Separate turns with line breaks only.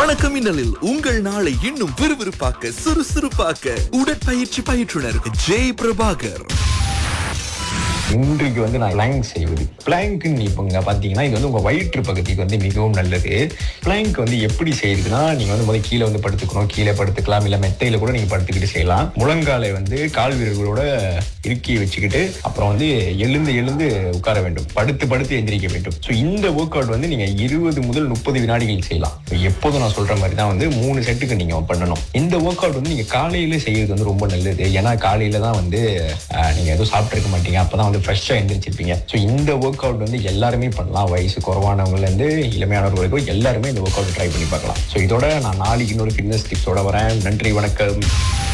வணக்கம் மின்னலில் உங்கள் நாளை இன்னும் விறுவிறுப்பாக்க சுறுசுறுப்பாக்க உடற்பயிற்சி பயிற்றுனர் ஜெய் பிரபாகர்
இன்றைக்கு வந்து நான் பிளாங்க் செய்வது பிளாங்க் இப்போங்க பார்த்தீங்கன்னா இது வந்து உங்கள் வயிற்று பகுதிக்கு வந்து மிகவும் நல்லது பிளாங்க் வந்து எப்படி செய்யுதுன்னா நீங்கள் வந்து முதல்ல கீழே வந்து படுத்துக்கணும் கீழே படுத்துக்கலாம் இல்லை மெத்தையில் கூட நீங்கள் படுத்துக்கிட்டு செய்யலாம் முழங்காலை வந்து கால் வீரர்களோட இறுக்கி வச்சுக்கிட்டு அப்புறம் வந்து எழுந்து எழுந்து உட்கார வேண்டும் படுத்து படுத்து எந்திரிக்க வேண்டும் ஸோ இந்த ஒர்க் அவுட் வந்து நீங்கள் இருபது முதல் முப்பது வினாடிகள் செய்யலாம் எப்போதும் நான் சொல்கிற மாதிரி தான் வந்து மூணு செட்டுக்கு நீங்கள் பண்ணணும் இந்த ஒர்க் அவுட் வந்து நீங்கள் காலையில செய்யறது வந்து ரொம்ப நல்லது ஏன்னா காலையில தான் வந்து ஆஹ், நீங்க எதுவும் சாப்பிட்டுருக்க மாட்டீங்க அப்பதான் வந்து ஃப்ரெஷ்ஷாக எந்திரிச்சிருப்பீங்க ஸோ இந்த ஒர்க் அவுட் வந்து எல்லாருமே பண்ணலாம் வயசு குறைவானவங்கல இருந்து இளமையானவர்கள் வரைக்கும் எல்லாருமே இந்த ஒர்க் அவுட் ட்ரை பண்ணி பார்க்கலாம் ஸோ இதோட நான் நாளைக்கு இன்னொரு ஃபிட்னஸ் டிப்ஸோட வரேன் நன்றி வணக்கம்